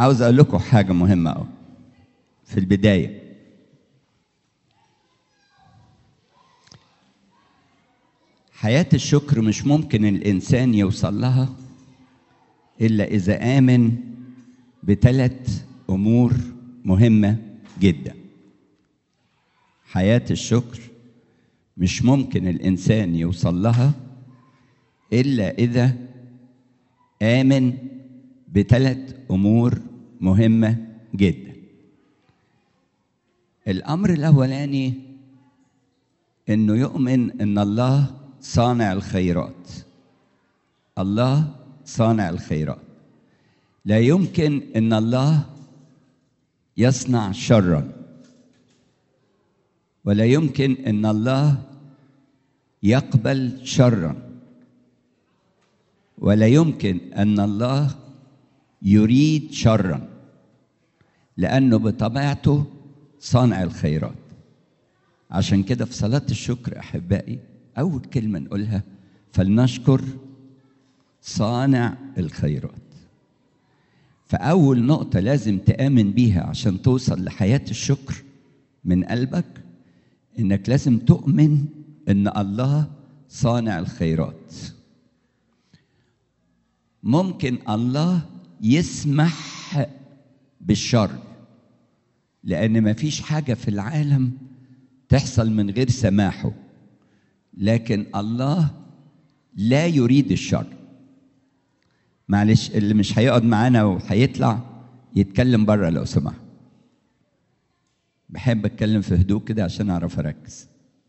عاوز اقول لكم حاجه مهمه قوي في البدايه حياه الشكر مش ممكن الانسان يوصل لها الا اذا امن بثلاث امور مهمه جدا حياه الشكر مش ممكن الانسان يوصل لها الا اذا امن بثلاث امور مهمه جدا الامر الاولاني انه يؤمن ان الله صانع الخيرات الله صانع الخيرات لا يمكن ان الله يصنع شرا ولا يمكن ان الله يقبل شرا ولا يمكن ان الله يريد شرا لانه بطبيعته صانع الخيرات عشان كده في صلاه الشكر احبائي اول كلمه نقولها فلنشكر صانع الخيرات فاول نقطه لازم تامن بيها عشان توصل لحياه الشكر من قلبك انك لازم تؤمن ان الله صانع الخيرات ممكن الله يسمح بالشر لان ما فيش حاجه في العالم تحصل من غير سماحه لكن الله لا يريد الشر معلش اللي مش هيقعد معانا وهيطلع يتكلم بره لو سمح بحب اتكلم في هدوء كده عشان اعرف اركز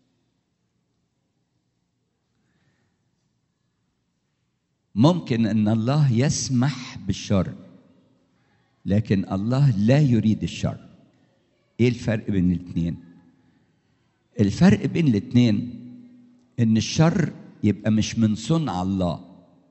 ممكن ان الله يسمح بالشر لكن الله لا يريد الشر ايه الفرق بين الاثنين الفرق بين الاثنين ان الشر يبقى مش من صنع الله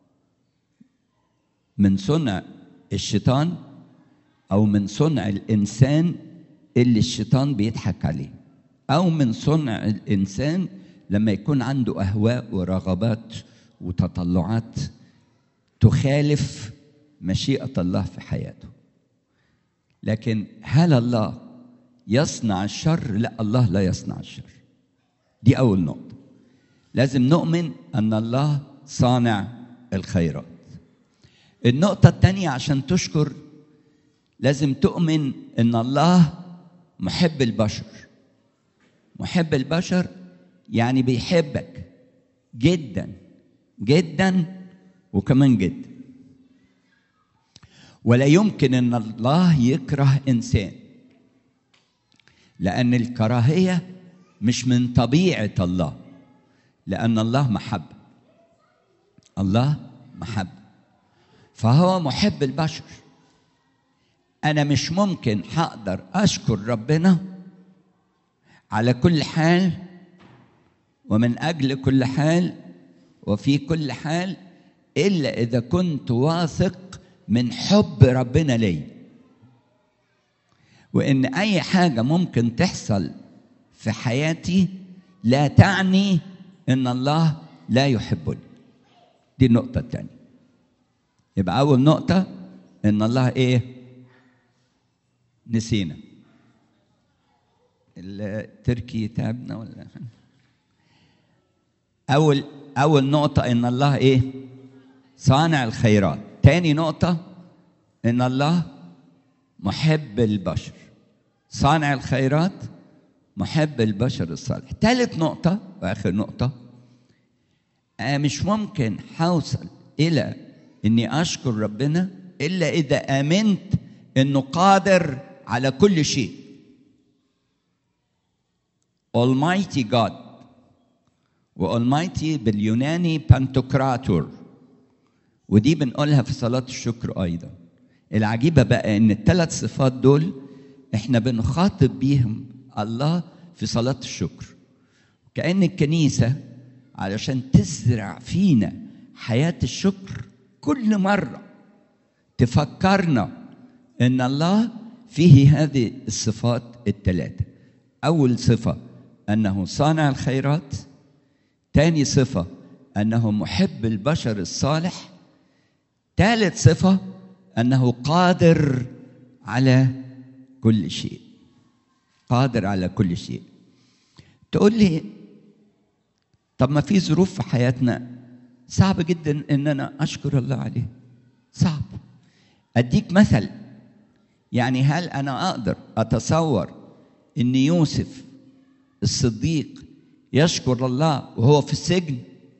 من صنع الشيطان او من صنع الانسان اللي الشيطان بيضحك عليه او من صنع الانسان لما يكون عنده اهواء ورغبات وتطلعات تخالف مشيئه الله في حياته لكن هل الله يصنع الشر لا الله لا يصنع الشر دي اول نقطه لازم نؤمن ان الله صانع الخيرات النقطه الثانيه عشان تشكر لازم تؤمن ان الله محب البشر محب البشر يعني بيحبك جدا جدا وكمان جدا ولا يمكن ان الله يكره انسان لان الكراهيه مش من طبيعه الله لان الله محبه الله محبه فهو محب البشر انا مش ممكن هقدر اشكر ربنا على كل حال ومن اجل كل حال وفي كل حال الا اذا كنت واثق من حب ربنا لي وان اي حاجه ممكن تحصل في حياتي لا تعني ان الله لا يحبني دي النقطه الثانيه يبقى اول نقطه ان الله ايه نسينا التركي تعبنا ولا اول اول نقطه ان الله ايه صانع الخيرات تاني نقطه ان الله محب البشر صانع الخيرات محب البشر الصالح ثالث نقطه واخر نقطه أنا مش ممكن هوصل الى اني اشكر ربنا الا اذا امنت انه قادر على كل شيء Almighty God وAlmighty باليوناني بانتوكراتور ودي بنقولها في صلاة الشكر أيضا العجيبة بقى إن الثلاث صفات دول إحنا بنخاطب بيهم الله في صلاة الشكر كأن الكنيسة علشان تزرع فينا حياة الشكر كل مرة تفكرنا إن الله فيه هذه الصفات الثلاثة أول صفة أنه صانع الخيرات ثاني صفة أنه محب البشر الصالح ثالث صفة أنه قادر على كل شيء قادر على كل شيء تقول لي طب ما في ظروف في حياتنا صعب جدا ان انا اشكر الله عليه صعب اديك مثل يعني هل انا اقدر اتصور ان يوسف الصديق يشكر الله وهو في السجن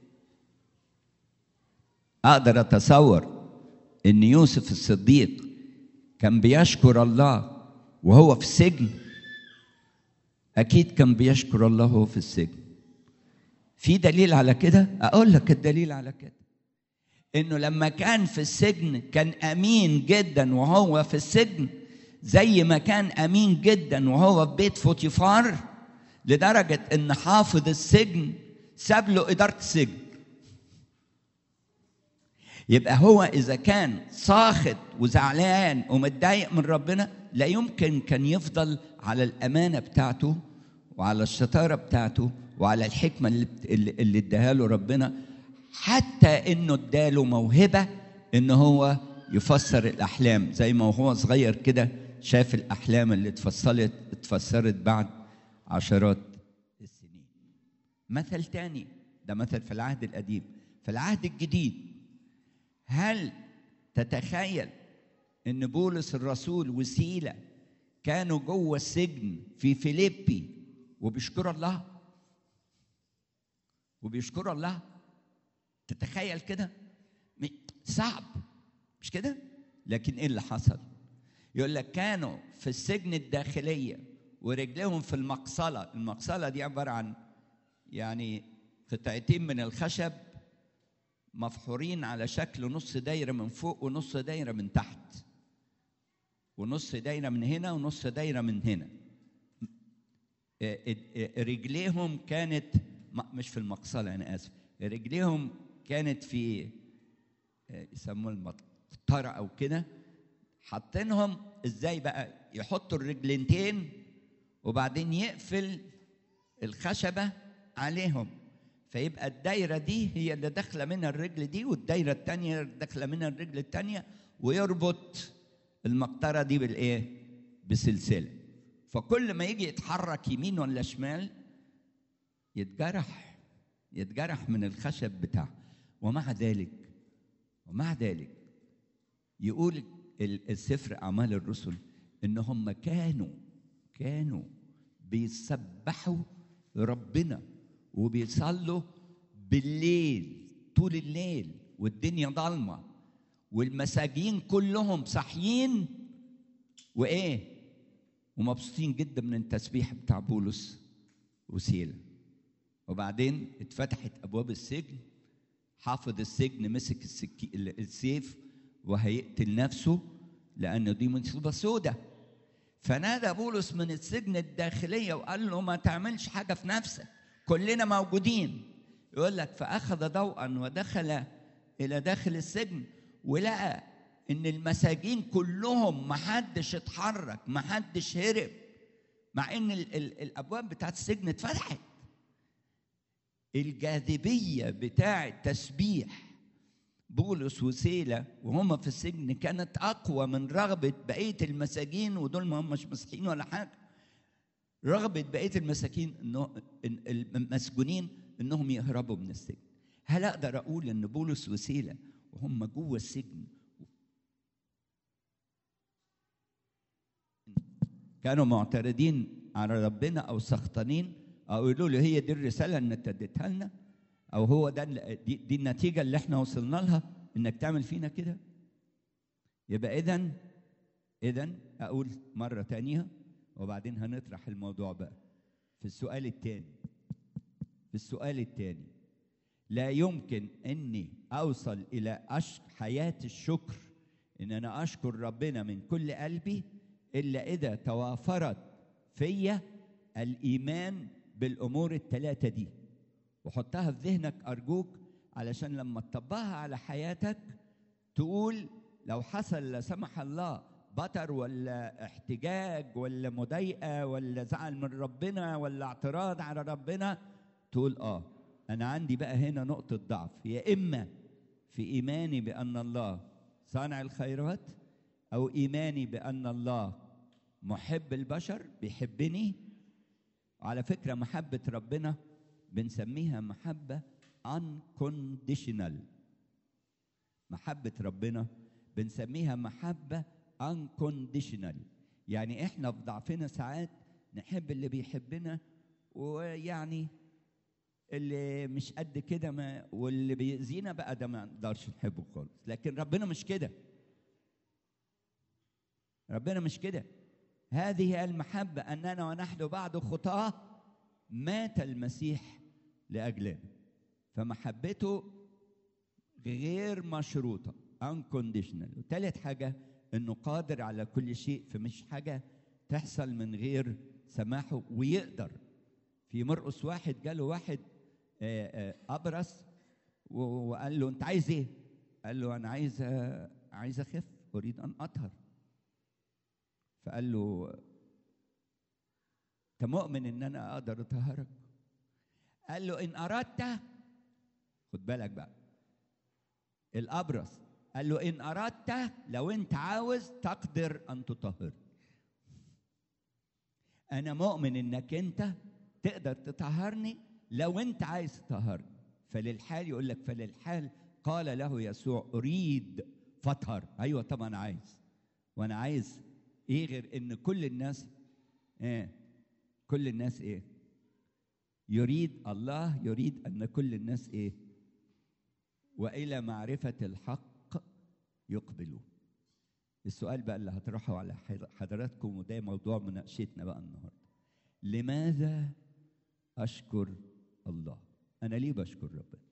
اقدر اتصور ان يوسف الصديق كان بيشكر الله وهو في السجن اكيد كان بيشكر الله وهو في السجن في دليل على كده اقول لك الدليل على كده انه لما كان في السجن كان امين جدا وهو في السجن زي ما كان امين جدا وهو في بيت فوتيفار لدرجه ان حافظ السجن ساب له اداره السجن يبقى هو اذا كان ساخط وزعلان ومتضايق من ربنا لا يمكن كان يفضل على الامانه بتاعته وعلى الشطاره بتاعته وعلى الحكمه اللي اللي اداها له ربنا حتى انه اداله موهبه ان هو يفسر الاحلام زي ما هو صغير كده شاف الاحلام اللي اتفصلت اتفسرت بعد عشرات السنين مثل تاني ده مثل في العهد القديم في العهد الجديد هل تتخيل ان بولس الرسول وسيله كانوا جوه السجن في فيليبي وبيشكروا الله وبيشكروا الله تتخيل كده صعب مش كده لكن ايه اللي حصل يقول لك كانوا في السجن الداخليه ورجلهم في المقصله المقصله دي عباره عن يعني قطعتين من الخشب مفحورين على شكل نص دايره من فوق ونص دايره من تحت ونص دايره من هنا ونص دايره من هنا رجليهم كانت مش في المقصله انا اسف رجليهم كانت في يسموه المطرة او كده حاطينهم ازاي بقى يحطوا الرجلنتين وبعدين يقفل الخشبه عليهم فيبقى الدايره دي هي اللي داخله منها الرجل دي والدايره الثانيه داخله منها الرجل الثانيه ويربط المقطره دي بالايه بسلسله فكل ما يجي يتحرك يمين ولا شمال يتجرح يتجرح من الخشب بتاعه ومع ذلك ومع ذلك يقول السفر اعمال الرسل ان هم كانوا كانوا بيسبحوا ربنا وبيصلوا بالليل طول الليل والدنيا ضلمه والمساجين كلهم صاحيين وايه ومبسوطين جدا من التسبيح بتاع بولس وسيله وبعدين اتفتحت ابواب السجن حافظ السجن مسك السكي السيف وهيقتل نفسه لان دي مصيبه سودة فنادى بولس من السجن الداخليه وقال له ما تعملش حاجه في نفسك كلنا موجودين يقول لك فاخذ ضوءا ودخل الى داخل السجن ولقى ان المساجين كلهم ما حدش اتحرك ما حدش هرب مع ان ال ال الابواب بتاعت السجن اتفتحت الجاذبيه بتاع التسبيح بولس وسيله وهم في السجن كانت اقوى من رغبه بقيه المساجين ودول ما همش مسيحيين ولا حاجه رغبه بقيه المساكين انه المسجونين انهم يهربوا من السجن هل اقدر اقول ان بولس وسيله وهم جوه السجن كانوا معترضين على ربنا او سخطانين او يقولوا له هي دي الرساله اللي انت اديتها لنا او هو ده دي, دي النتيجه اللي احنا وصلنا لها انك تعمل فينا كده يبقى اذا اذا اقول مره تانية وبعدين هنطرح الموضوع بقى في السؤال الثاني في السؤال الثاني لا يمكن اني اوصل الى أشك حياه الشكر ان انا اشكر ربنا من كل قلبي الا اذا توافرت فيا الايمان بالامور الثلاثه دي وحطها في ذهنك ارجوك علشان لما تطبقها على حياتك تقول لو حصل لا سمح الله بطر ولا احتجاج ولا مضايقه ولا زعل من ربنا ولا اعتراض على ربنا تقول اه انا عندي بقى هنا نقطه ضعف يا اما في ايماني بان الله صانع الخيرات او ايماني بان الله محب البشر بيحبني على فكره محبه ربنا بنسميها محبه unconditional محبه ربنا بنسميها محبه unconditional يعني احنا في ضعفنا ساعات نحب اللي بيحبنا ويعني اللي مش قد كده ما واللي بيأذينا بقى ده ما نقدرش نحبه خالص لكن ربنا مش كده ربنا مش كده هذه هي المحبة أننا ونحن بعد خطاة مات المسيح لأجلنا فمحبته غير مشروطة unconditional وثالث حاجة أنه قادر على كل شيء فمش حاجة تحصل من غير سماحه ويقدر في مرقس واحد جاله واحد أبرص وقال له أنت عايز إيه؟ قال له أنا عايز عايز أخف أريد أن أطهر فقال له انت مؤمن ان انا اقدر اطهرك قال له ان اردت خد بالك بقى الابرص قال له ان اردت لو انت عاوز تقدر ان تطهر انا مؤمن انك انت تقدر تطهرني لو انت عايز تطهرني فللحال يقول لك فللحال قال له يسوع اريد فاطهر ايوه طبعا عايز وانا عايز ايه غير ان كل الناس ايه كل الناس ايه يريد الله يريد ان كل الناس ايه والى معرفه الحق يقبلون السؤال بقى اللي هطرحه على حضراتكم وده موضوع مناقشتنا بقى النهارده لماذا اشكر الله انا ليه بشكر ربنا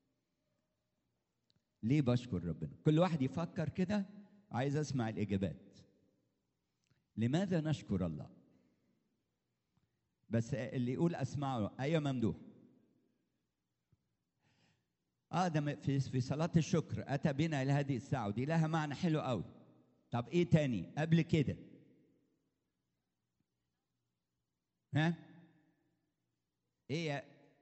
ليه بشكر ربنا كل واحد يفكر كده عايز اسمع الاجابات لماذا نشكر الله بس اللي يقول اسمعه ايوه ممدوح ادم في في صلاه الشكر اتى بنا الى هذه الساعه ودي لها معنى حلو قوي طب ايه تاني قبل كده ها ايه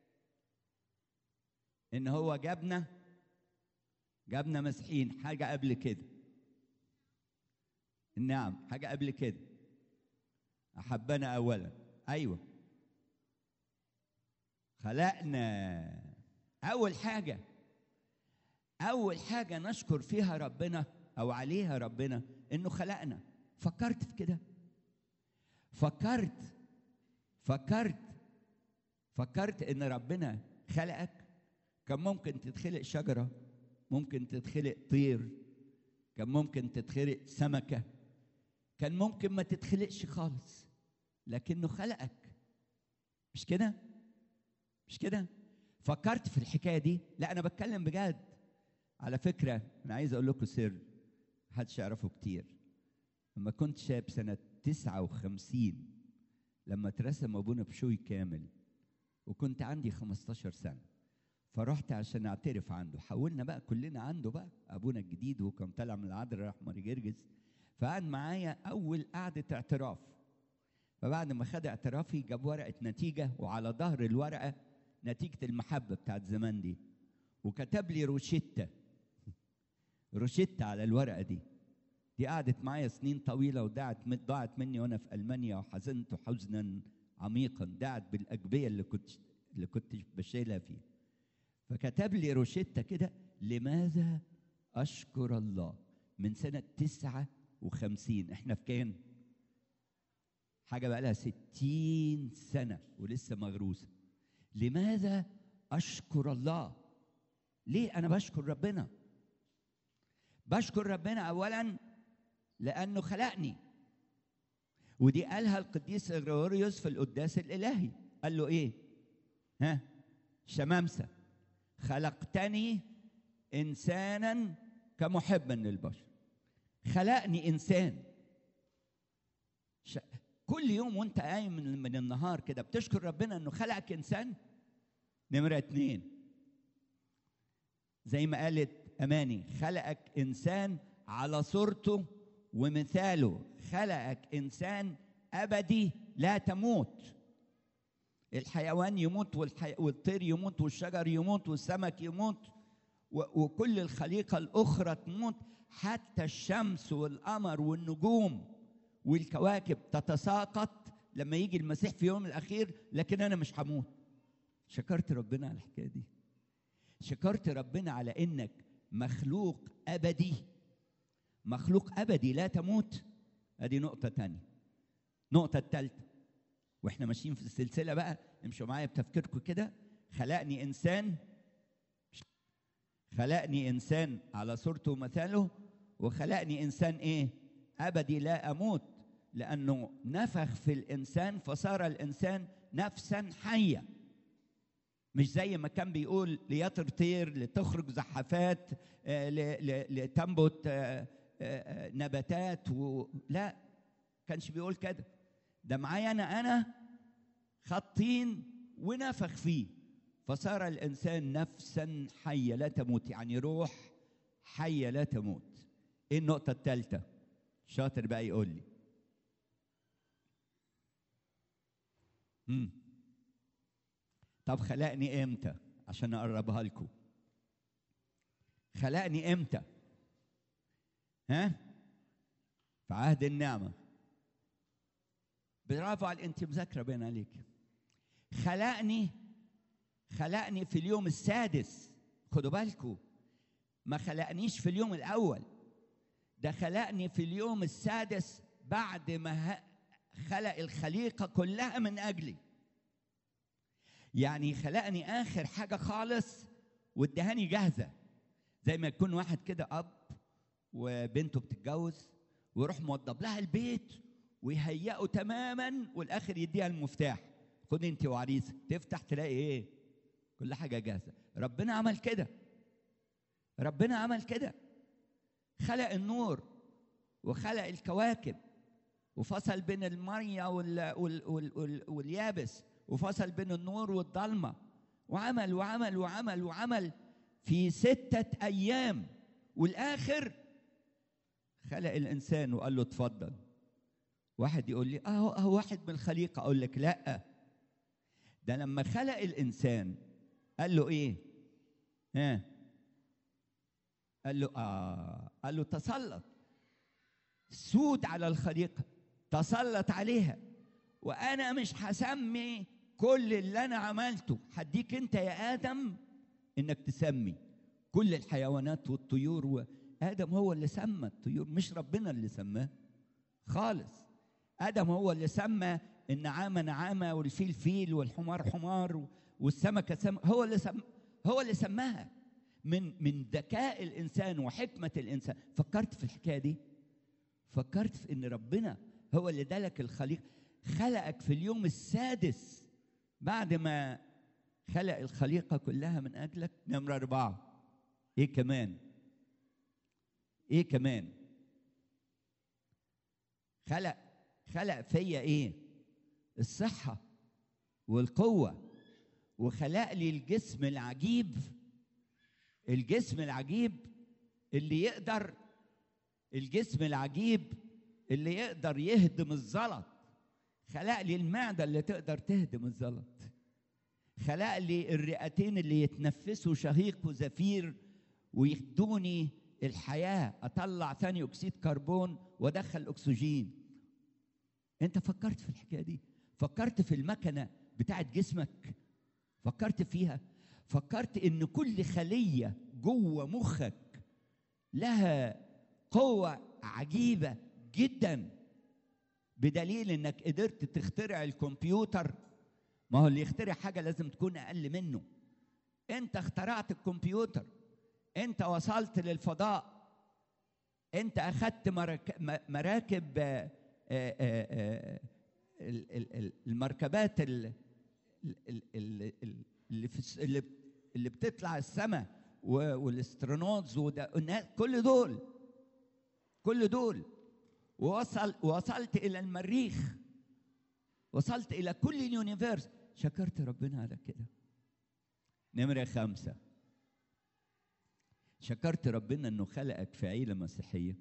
ان هو جابنا جابنا مسيحيين حاجه قبل كده نعم حاجة قبل كده أحبنا أولا أيوة خلقنا أول حاجة أول حاجة نشكر فيها ربنا أو عليها ربنا إنه خلقنا فكرت في كده فكرت فكرت فكرت إن ربنا خلقك كان ممكن تتخلق شجرة ممكن تتخلق طير كان ممكن تتخلق سمكة كان ممكن ما تتخلقش خالص لكنه خلقك مش كده مش كده فكرت في الحكايه دي لا انا بتكلم بجد على فكره انا عايز اقول لكم سر محدش يعرفه كتير لما كنت شاب سنه 59 لما اترسم ابونا بشوي كامل وكنت عندي 15 سنه فرحت عشان اعترف عنده حولنا بقى كلنا عنده بقى ابونا الجديد وكان طالع من العذراء راح ماري جرجس فقعد معايا اول قعده اعتراف فبعد ما خد اعترافي جاب ورقه نتيجه وعلى ظهر الورقه نتيجه المحبه بتاعت زمان دي وكتب لي روشته روشته على الورقه دي دي قعدت معايا سنين طويله ودعت ضاعت مني وانا في المانيا وحزنت حزنا عميقا دعت بالاجبيه اللي كنت اللي كنت بشيلها فيه فكتب لي روشته كده لماذا اشكر الله من سنه تسعة وخمسين احنا في كام حاجه بقى لها ستين سنه ولسه مغروسه لماذا اشكر الله ليه انا بشكر ربنا بشكر ربنا اولا لانه خلقني ودي قالها القديس غريغوريوس في القداس الالهي قال له ايه ها شمامسه خلقتني انسانا كمحبا للبشر خلقني انسان ش... كل يوم وانت قايم من, من النهار كده بتشكر ربنا انه خلقك انسان نمره اتنين زي ما قالت اماني خلقك انسان على صورته ومثاله خلقك انسان ابدي لا تموت الحيوان يموت والحي... والطير يموت والشجر يموت والسمك يموت وكل الخليقة الأخرى تموت حتى الشمس والقمر والنجوم والكواكب تتساقط لما يجي المسيح في يوم الأخير لكن أنا مش هموت شكرت ربنا على الحكاية دي شكرت ربنا على إنك مخلوق أبدي مخلوق أبدي لا تموت ادي نقطة تانية النقطة الثالثة واحنا ماشيين في السلسلة بقى امشوا معايا بتفكيركم كده خلقني انسان خلقني انسان على صورته ومثاله وخلقني انسان ايه ابدي لا اموت لانه نفخ في الانسان فصار الانسان نفسا حيه مش زي ما كان بيقول ليطر طير لتخرج زحفات لتنبت نباتات و... لا كانش بيقول كده ده معايا انا انا خطين ونفخ فيه فصار الانسان نفسا حيه لا تموت يعني روح حيه لا تموت ايه النقطه الثالثه شاطر بقى يقول لي مم. طب خلقني امتى عشان اقربها لكم خلقني امتى ها في عهد النعمه برافو على انت مذاكره بين عليك خلقني خلقني في اليوم السادس خدوا بالكم ما خلقنيش في اليوم الاول ده خلقني في اليوم السادس بعد ما خلق الخليقه كلها من اجلي يعني خلقني اخر حاجه خالص وادهاني جاهزه زي ما يكون واحد كده اب وبنته بتتجوز ويروح موضب لها البيت ويهيئه تماما والاخر يديها المفتاح خد انت وعريسك تفتح تلاقي ايه كل حاجه جاهزه ربنا عمل كده ربنا عمل كده خلق النور وخلق الكواكب وفصل بين الميه وال وال وال وال واليابس وفصل بين النور والضلمه وعمل وعمل وعمل وعمل في ستة أيام والآخر خلق الإنسان وقال له اتفضل واحد يقول لي أهو أهو واحد من الخليقة أقول لك لأ ده لما خلق الإنسان قال له إيه؟ ها قال له آه قال له تسلط سود على الخليقة تسلط عليها وأنا مش هسمي كل اللي أنا عملته هديك أنت يا آدم إنك تسمي كل الحيوانات والطيور وآدم هو اللي سمى الطيور مش ربنا اللي سماه خالص آدم هو اللي سمى النعامة نعامة والفيل فيل والحمار حمار والسمكة سم هو اللي سم هو اللي سماها من من ذكاء الإنسان وحكمة الإنسان فكرت في الحكاية دي فكرت في إن ربنا هو اللي دلك الخليقة خلقك في اليوم السادس بعد ما خلق الخليقة كلها من أجلك نمرة أربعة إيه كمان إيه كمان خلق خلق فيا إيه الصحة والقوة وخلق لي الجسم العجيب الجسم العجيب اللي يقدر الجسم العجيب اللي يقدر يهدم الزلط خلق لي المعدة اللي تقدر تهدم الزلط خلق لي الرئتين اللي يتنفسوا شهيق وزفير ويدوني الحياة أطلع ثاني أكسيد كربون وأدخل أكسجين أنت فكرت في الحكاية دي فكرت في المكنة بتاعت جسمك فكرت فيها فكرت إن كل خلية جوه مخك لها قوة عجيبة جدا بدليل انك قدرت تخترع الكمبيوتر ما هو اللي يخترع حاجه لازم تكون اقل منه انت اخترعت الكمبيوتر انت وصلت للفضاء انت اخذت مراكب المركبات اللي اللي اللي بتطلع السماء والاسترونوتس كل دول كل دول ووصل وصلت الى المريخ وصلت الى كل اليونيفيرس شكرت ربنا على كده نمرة خمسة شكرت ربنا انه خلقك في عيلة مسيحية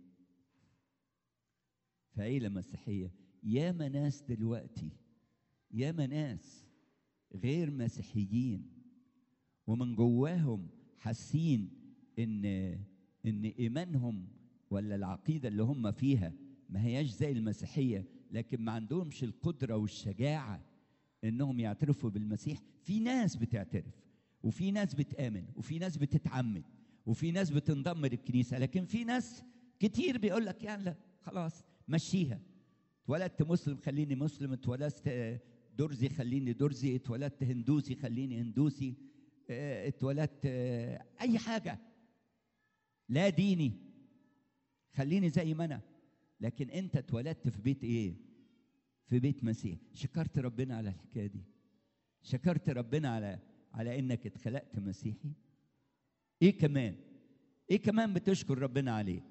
في عيلة مسيحية ياما ناس دلوقتي ياما ناس غير مسيحيين ومن جواهم حاسين ان ان ايمانهم ولا العقيده اللي هم فيها ما هياش زي المسيحيه لكن ما عندهمش القدره والشجاعه انهم يعترفوا بالمسيح في ناس بتعترف وفي ناس بتامن وفي ناس بتتعمد وفي ناس بتنضم للكنيسه لكن في ناس كتير بيقول لك يعني لا خلاص مشيها اتولدت مسلم خليني مسلم اتولدت درزي خليني درزي اتولدت هندوسي خليني هندوسي اه، اتولدت اه، اي حاجه لا ديني خليني زي ما انا لكن انت اتولدت في بيت ايه في بيت مسيح شكرت ربنا على الحكايه دي شكرت ربنا على على انك اتخلقت مسيحي ايه كمان ايه كمان بتشكر ربنا عليه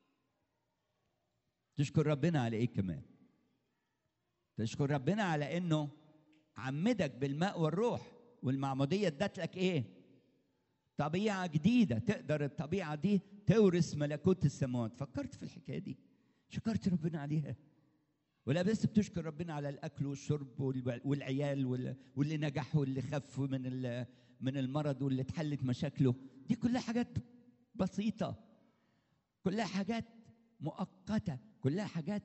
تشكر ربنا على ايه كمان تشكر ربنا على انه عمدك بالماء والروح والمعموديه ادت لك ايه طبيعه جديده تقدر الطبيعه دي تورث ملكوت السماوات فكرت في الحكايه دي شكرت ربنا عليها ولا بس بتشكر ربنا على الاكل والشرب وال- والعيال وال- واللي نجح واللي خف من ال- من المرض واللي اتحلت مشاكله دي كلها حاجات بسيطه كلها حاجات مؤقته كلها حاجات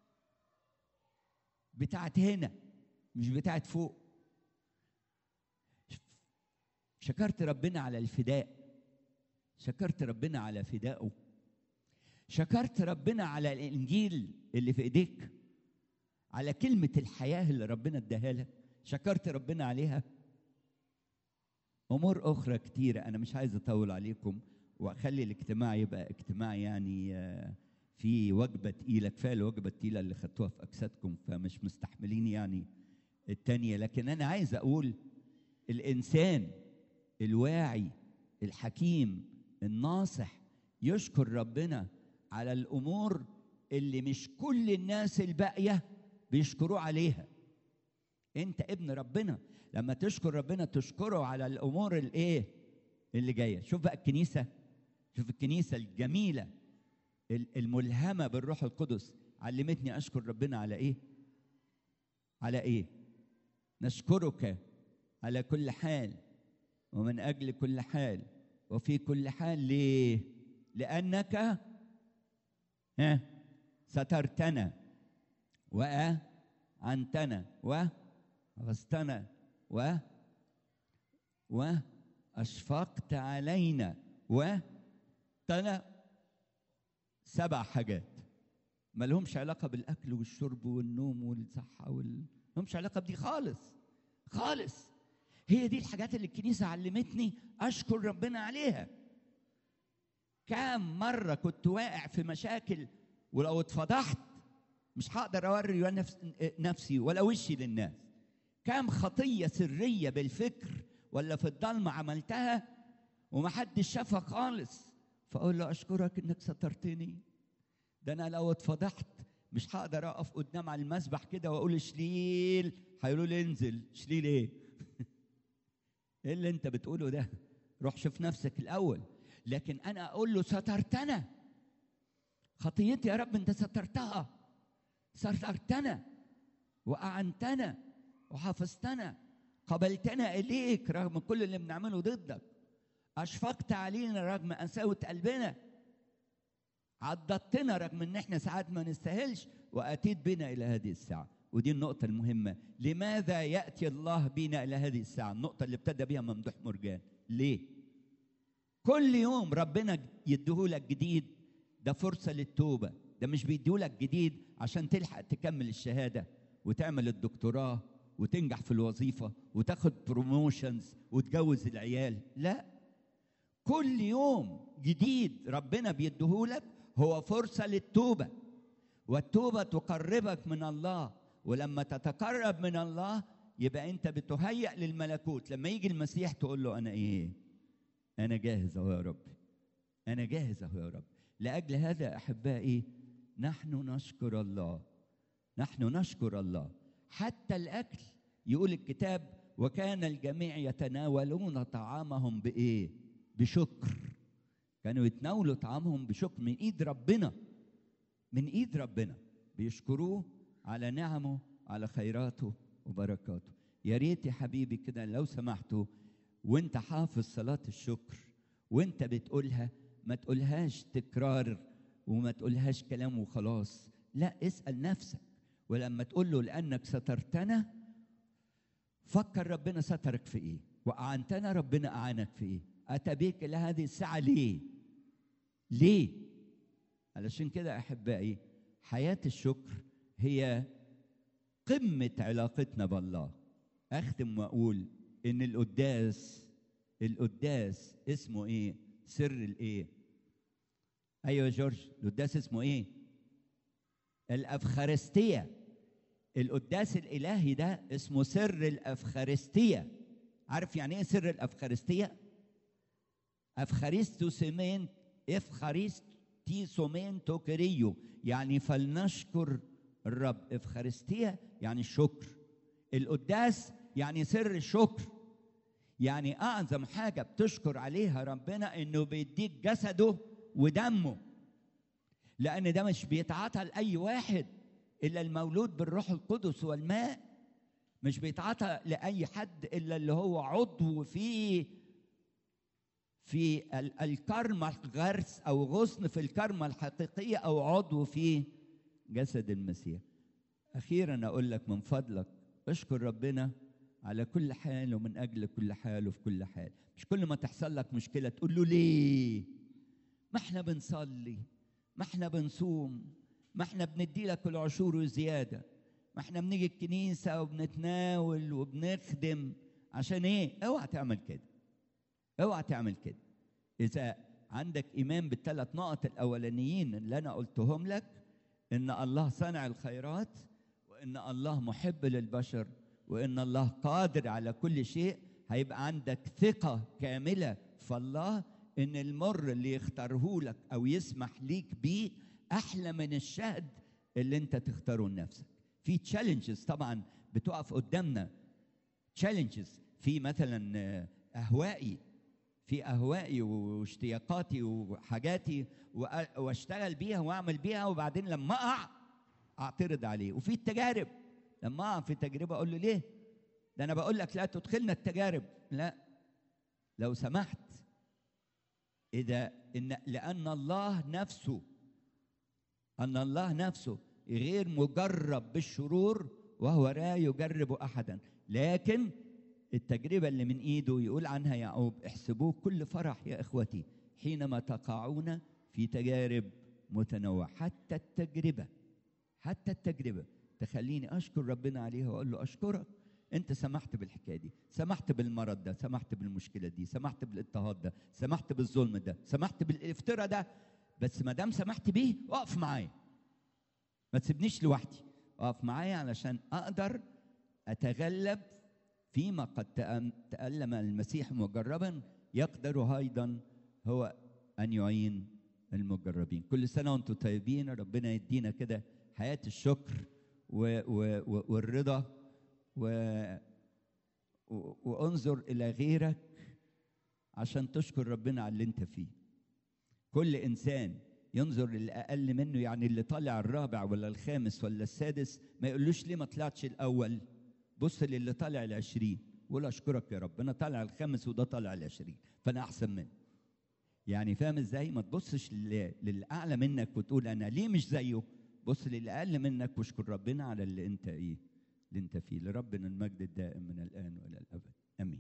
بتاعت هنا مش بتاعت فوق شكرت ربنا على الفداء شكرت ربنا على فدائه شكرت ربنا على الانجيل اللي في ايديك على كلمه الحياه اللي ربنا اداها لك شكرت ربنا عليها امور اخرى كتيره انا مش عايز اطول عليكم واخلي الاجتماع يبقى اجتماع يعني آه، في وجبه تقيله كفايه الوجبه التقيله اللي خدتوها في اجسادكم فمش مستحملين يعني التانيه لكن انا عايز اقول الانسان الواعي الحكيم الناصح يشكر ربنا على الامور اللي مش كل الناس الباقيه بيشكروه عليها انت ابن ربنا لما تشكر ربنا تشكره على الامور الايه اللي جايه شوف بقى الكنيسه شوف الكنيسه الجميله ال- الملهمه بالروح القدس علمتني اشكر ربنا على ايه على ايه نشكرك على كل حال ومن اجل كل حال وفي كل حال ليه لانك ها سترتنا وأعنتنا وغزتنا و وأشفقت علينا وتنا سبع حاجات ما لهمش علاقة بالأكل والشرب والنوم والصحة وال... لهمش علاقة بدي خالص خالص هي دي الحاجات اللي الكنيسة علمتني أشكر ربنا عليها كام مرة كنت واقع في مشاكل ولو اتفضحت مش هقدر اوري نفس نفسي ولا وشي للناس كام خطيه سريه بالفكر ولا في الضلمه عملتها ومحدش شافها خالص فاقول له اشكرك انك سترتني ده انا لو اتفضحت مش هقدر اقف قدام على المسبح كده واقول شليل هيقولوا لي انزل شليل ايه ايه اللي انت بتقوله ده روح شوف نفسك الاول لكن انا اقول له سترتنا خطيتي يا رب انت سترتها سترتنا واعنتنا وحفظتنا قبلتنا اليك رغم كل اللي بنعمله ضدك اشفقت علينا رغم قساوه قلبنا عضدتنا رغم ان احنا ساعات ما نستاهلش واتيت بنا الى هذه الساعه ودي النقطة المهمة لماذا يأتي الله بنا إلى هذه الساعة النقطة اللي ابتدى بها ممدوح مرجان ليه كل يوم ربنا يديهولك جديد ده فرصة للتوبة ده مش بيديهولك جديد عشان تلحق تكمل الشهادة وتعمل الدكتوراه وتنجح في الوظيفة وتاخد بروموشنز وتجوز العيال لا كل يوم جديد ربنا بيديهولك هو فرصة للتوبة والتوبة تقربك من الله ولما تتقرب من الله يبقى انت بتهيأ للملكوت لما يجي المسيح تقول له انا ايه انا جاهز اهو يا رب انا جاهز اهو يا رب لاجل هذا احبائي نحن نشكر الله نحن نشكر الله حتى الاكل يقول الكتاب وكان الجميع يتناولون طعامهم بايه بشكر كانوا يتناولوا طعامهم بشكر من ايد ربنا من ايد ربنا بيشكروه على نعمه على خيراته وبركاته يا ريت يا حبيبي كده لو سمحتوا وانت حافظ صلاه الشكر وانت بتقولها ما تقولهاش تكرار وما تقولهاش كلام وخلاص لا اسال نفسك ولما تقول له لانك سترتنا فكر ربنا سترك في ايه واعنتنا ربنا اعانك في ايه اتى بيك الى هذه الساعه ليه ليه علشان كده احبائي حياه الشكر هي قمه علاقتنا بالله اختم واقول ان القداس القداس اسمه ايه سر الايه ايوه يا جورج القداس اسمه ايه الافخارستيه القداس الالهي ده اسمه سر الافخارستيه عارف يعني ايه سر الافخارستيه افخاريستوسيمين افخاريستيسومين توكريو يعني فلنشكر الرب افخارستيه يعني الشكر القداس يعني سر الشكر يعني اعظم حاجه بتشكر عليها ربنا انه بيديك جسده ودمه لان ده مش بيتعطى لاي واحد الا المولود بالروح القدس والماء مش بيتعطى لاي حد الا اللي هو عضو في في الكرمة غرس او غصن في الكرمة الحقيقية او عضو في جسد المسيح اخيرا اقول لك من فضلك اشكر ربنا على كل حال ومن اجل كل حال وفي كل حال مش كل ما تحصل لك مشكله تقول له ليه ما احنا بنصلي ما احنا بنصوم ما احنا بندي لك العشور وزياده ما احنا بنيجي الكنيسه وبنتناول وبنخدم عشان ايه اوعى تعمل كده اوعى تعمل كده اذا عندك ايمان بالثلاث نقط الاولانيين اللي انا قلتهم لك ان الله صنع الخيرات وان الله محب للبشر وان الله قادر على كل شيء هيبقى عندك ثقه كامله في الله ان المر اللي يختاره لك او يسمح ليك بيه احلى من الشهد اللي انت تختاره لنفسك في تشالنجز طبعا بتقف قدامنا تشالنجز في مثلا اهوائي في اهوائي واشتياقاتي وحاجاتي واشتغل بيها واعمل بيها وبعدين لما اقع اعترض عليه وفي التجارب لما اقع في تجربه اقول له ليه ده انا بقول لك لا تدخلنا التجارب لا لو سمحت اذا ان لان الله نفسه ان الله نفسه غير مجرب بالشرور وهو لا يجرب احدا لكن التجربه اللي من ايده يقول عنها يعقوب احسبوه كل فرح يا اخوتي حينما تقعون في تجارب متنوعه حتى التجربه حتى التجربه تخليني اشكر ربنا عليها واقول له اشكرك انت سمحت بالحكايه دي سمحت بالمرض ده سمحت بالمشكله دي سمحت بالاضطهاد ده سمحت بالظلم ده سمحت بالافتراء ده بس ما دام سمحت بيه اقف معايا ما تسيبنيش لوحدي اقف معايا علشان اقدر اتغلب فيما قد تألم المسيح مجربا يقدر ايضا هو ان يعين المجربين كل سنه وانتم طيبين ربنا يدينا كده حياه الشكر و و و والرضا و وانظر الى غيرك عشان تشكر ربنا على اللي انت فيه كل انسان ينظر للاقل منه يعني اللي طالع الرابع ولا الخامس ولا السادس ما يقولوش ليه ما طلعتش الاول بص للي طالع العشرين وقول اشكرك يا رب انا طالع الخامس وده طالع العشرين فانا احسن منه يعني فاهم ازاي ما تبصش للاعلى منك وتقول انا ليه مش زيه بص للي اقل منك واشكر ربنا على اللي انت ايه اللي انت فيه لربنا المجد الدائم من الان والى الابد